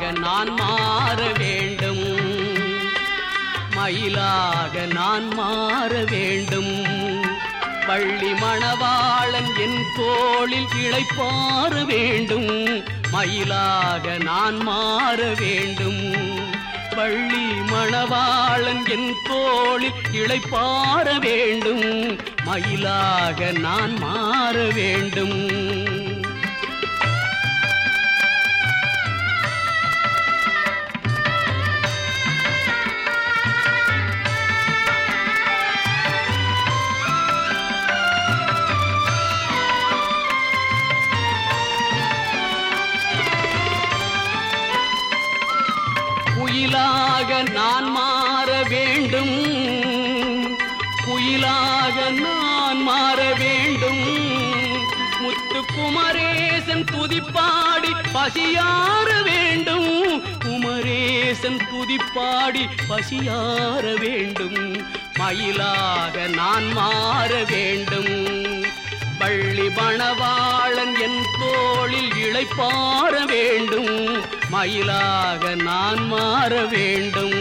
நான் மாற வேண்டும் மயிலாக நான் மாற வேண்டும் பள்ளி மணவாளன் என் தோளில் இளைப்பாற வேண்டும் மயிலாக நான் மாற வேண்டும் பள்ளி மணவாளன் என் தோளில் இளைப்பாற வேண்டும் மயிலாக நான் மாற வேண்டும் குயிலாக நான் மாற வேண்டும் குயிலாக நான் மாற வேண்டும் முத்து குமரேசன் துதிப்பாடி பசியார வேண்டும் குமரேசன் துதிப்பாடி பசியார வேண்டும் மயிலாக நான் மாற வேண்டும் பள்ளி பணவாளன் என் தோளில் இளைப்பாற வேண்டும் மயிலாக நான் மாற வேண்டும்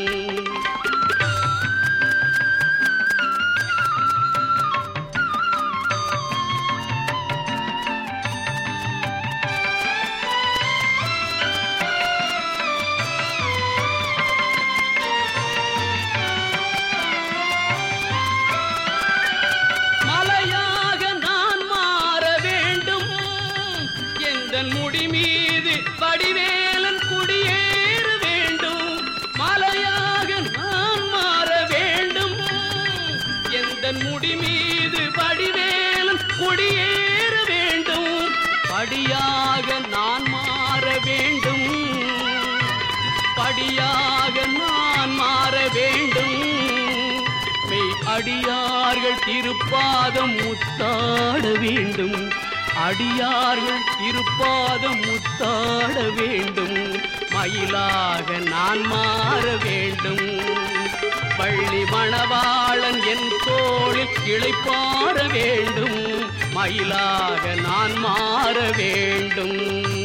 மலையாக நான் மாற வேண்டும் எந்த முடி மீது வடிவேலன் குடியேற வேண்டும் மலையாக நான் மாற வேண்டும் எந்த முடி மீது வடிவேலன் குடியேற வேண்டும் படியாக நான் மாற வேண்டும் படியாக நான் மாற வேண்டும் மெய் அடியார்கள் திருப்பாதம் முத்தாட வேண்டும் அடியார்கள் திருப்பாதம் முத்தாட வேண்டும் மயிலாக நான் மாற வேண்டும் பள்ளி மணவாளன் என் தோளில் இளைப்பாற வேண்டும் மயிலாக நான் மாற வேண்டும்